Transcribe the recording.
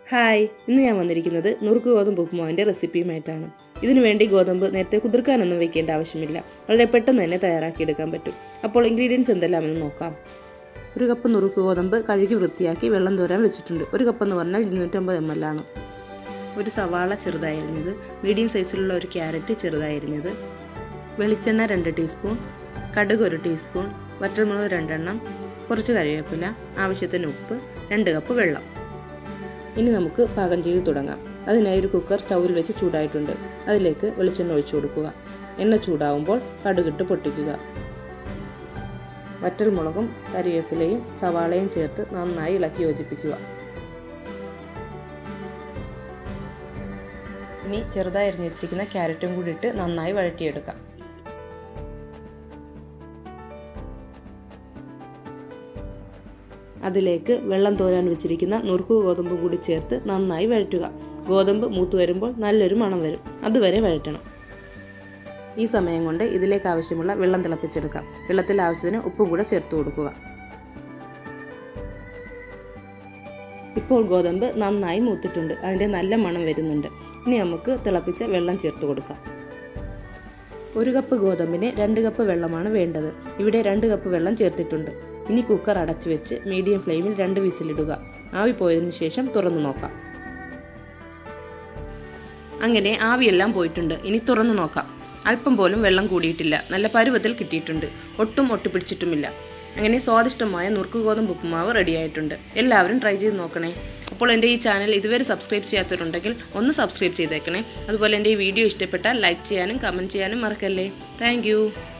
hi ഇന്ന് ഞാൻ വന്നിരിക്കുന്നത് നുറുക്ക് ഗോതമ്പ് ഉപ്പുമാവിൻ്റെ റെസിപ്പിയുമായിട്ടാണ് ഇതിനു വേണ്ടി ഗോതമ്പ് നേരത്തെ കുതിർക്കാനൊന്നും വെക്കേണ്ട ആവശ്യമില്ല വളരെ പെട്ടെന്ന് തന്നെ തയ്യാറാക്കിയെടുക്കാൻ പറ്റും അപ്പോൾ ഇൻഗ്രീഡിയൻസ് എന്തെല്ലാമെന്ന് നോക്കാം ഒരു കപ്പ് നുറുക്ക് ഗോതമ്പ് കഴുകി വൃത്തിയാക്കി വെള്ളം തോരാൻ വെച്ചിട്ടുണ്ട് ഒരു കപ്പ് എന്ന് പറഞ്ഞാൽ ഇരുന്നൂറ്റമ്പത് എം എൽ ആണ് ഒരു സവാള ചെറുതായി അരിഞ്ഞത് മീഡിയം സൈസിലുള്ള ഒരു ക്യാരറ്റ് ചെറുതായി അരിഞ്ഞത് വെളിച്ചെണ്ണ രണ്ട് ടീസ്പൂൺ കടുക് ഒരു ടീസ്പൂൺ വറ്റൽമുളക് രണ്ടെണ്ണം കുറച്ച് കറിവേപ്പില ആവശ്യത്തിന് ഉപ്പ് രണ്ട് കപ്പ് വെള്ളം ഇനി നമുക്ക് പാകം ചെയ്ത് തുടങ്ങാം അതിനായി ഒരു കുക്കർ സ്റ്റൗവിൽ വെച്ച് ചൂടായിട്ടുണ്ട് അതിലേക്ക് വെളിച്ചെണ്ണ ഒഴിച്ചു കൊടുക്കുക എണ്ണ ചൂടാവുമ്പോൾ കടുകിട്ട് പൊട്ടിക്കുക വറ്റൽമുളകും കറിവേപ്പിലയും സവാളയും ചേർത്ത് നന്നായി ഇളക്കി യോജിപ്പിക്കുക ഇനി ചെറുതായി അരിഞ്ഞു വെച്ചിരിക്കുന്ന ക്യാരറ്റും കൂടി ഇട്ട് നന്നായി വഴറ്റിയെടുക്കാം അതിലേക്ക് വെള്ളം തോരാൻ വെച്ചിരിക്കുന്ന നുറുക്ക് ഗോതമ്പ് കൂടി ചേർത്ത് നന്നായി വഴറ്റുക ഗോതമ്പ് മൂത്ത് വരുമ്പോൾ നല്ലൊരു മണം വരും അതുവരെ വഴറ്റണം ഈ സമയം കൊണ്ട് ഇതിലേക്ക് ആവശ്യമുള്ള വെള്ളം തിളപ്പിച്ചെടുക്കാം വെള്ളത്തിൽ ആവശ്യത്തിന് ഉപ്പും കൂടെ ചേർത്ത് കൊടുക്കുക ഇപ്പോൾ ഗോതമ്പ് നന്നായി മൂത്തിട്ടുണ്ട് അതിൻ്റെ നല്ല മണം വരുന്നുണ്ട് ഇനി നമുക്ക് തിളപ്പിച്ച വെള്ളം ചേർത്ത് കൊടുക്കാം ഒരു കപ്പ് ഗോതമ്പിന് രണ്ട് കപ്പ് വെള്ളമാണ് വേണ്ടത് ഇവിടെ രണ്ട് കപ്പ് വെള്ളം ചേർത്തിട്ടുണ്ട് ഇനി കുക്കർ അടച്ചു വെച്ച് മീഡിയം ഫ്ലെയിമിൽ രണ്ട് വിസിലിടുക ആവി പോയതിനു ശേഷം തുറന്നു നോക്കാം അങ്ങനെ ആവിയെല്ലാം പോയിട്ടുണ്ട് ഇനി തുറന്നു നോക്കാം അല്പം പോലും വെള്ളം കൂടിയിട്ടില്ല നല്ല പരുവത്തിൽ കിട്ടിയിട്ടുണ്ട് ഒട്ടും ഒട്ടിപ്പിടിച്ചിട്ടുമില്ല അങ്ങനെ സ്വാദിഷ്ടമായ നുറുക്ക് ഗോതമ്പ് ഉപ്പുമാവ് റെഡിയായിട്ടുണ്ട് എല്ലാവരും ട്രൈ ചെയ്ത് നോക്കണേ അപ്പോൾ എൻ്റെ ഈ ചാനൽ ഇതുവരെ സബ്സ്ക്രൈബ് ചെയ്യാത്തവരുണ്ടെങ്കിൽ ഒന്ന് സബ്സ്ക്രൈബ് ചെയ്തേക്കണേ അതുപോലെ എൻ്റെ ഈ വീഡിയോ ഇഷ്ടപ്പെട്ടാൽ ലൈക്ക് ചെയ്യാനും കമൻറ്റ് ചെയ്യാനും മറക്കല്ലേ താങ്ക്